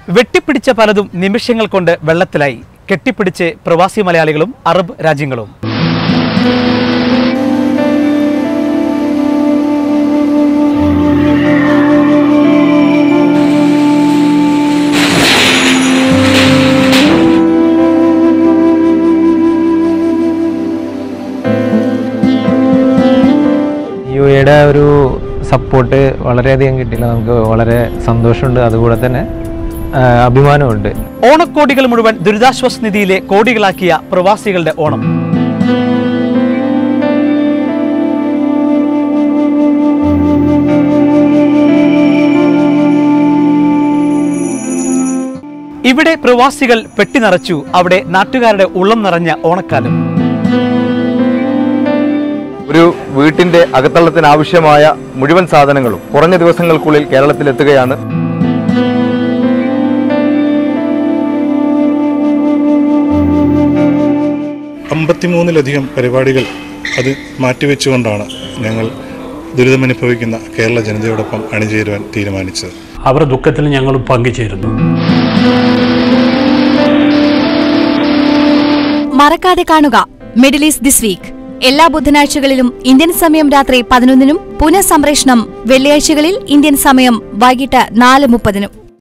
വെട്ടിപ്പിടിച്ച പലതും നിമിഷങ്ങൾ കൊണ്ട് വെള്ളത്തിലായി കെട്ടിപ്പിടിച്ച് പ്രവാസി മലയാളികളും അറബ് രാജ്യങ്ങളും യു എയുടെ ഒരു സപ്പോർട്ട് വളരെയധികം കിട്ടിയില്ല നമുക്ക് വളരെ സന്തോഷമുണ്ട് അതുകൂടെ തന്നെ ആ, അഭിമാനമുണ്ട് ഓണക്കോടികൾ മുഴുവൻ ദുരിതാശ്വാസ നിധിയിലെ കോടികളാക്കിയ പ്രവാസികളുടെ ഓണം ഇവിടെ പ്രവാസികൾ പെട്ടി നിറച്ചു അവിടെ നാട്ടുകാരുടെ ഉള്ളം നിറഞ്ഞ ഓണക്കാലം ഒരു വീട്ടിന്റെ അകത്തളത്തിന് ആവശ്യമായ മുഴുവൻ സാധനങ്ങളും കുറഞ്ഞ ദിവസങ്ങൾക്കുള്ളിൽ കേരളത്തിലെത്തുകയാണ് അമ്പത്തിമൂന്നിലധികം പരിപാടികൾ അത് മാറ്റിവെച്ചുകൊണ്ടാണ് ഞങ്ങൾ ദുരിതമനുഭവിക്കുന്ന കേരള ജനതയോടൊപ്പം അണിചേരുവാൻ തീരുമാനിച്ചത് അവരുടെ ദുഃഖത്തിൽ ഞങ്ങളും പങ്കുചേരുന്നു മറക്കാതെ കാണുക മിഡിൽ ഈസ്റ്റ് ദിസ് വീക്ക് എല്ലാ ബുധനാഴ്ചകളിലും ഇന്ത്യൻ സമയം രാത്രി പതിനൊന്നിനും പുനഃസംപ്രേഷണം വെള്ളിയാഴ്ചകളിൽ ഇന്ത്യൻ സമയം വൈകിട്ട് നാല് മുപ്പതിനും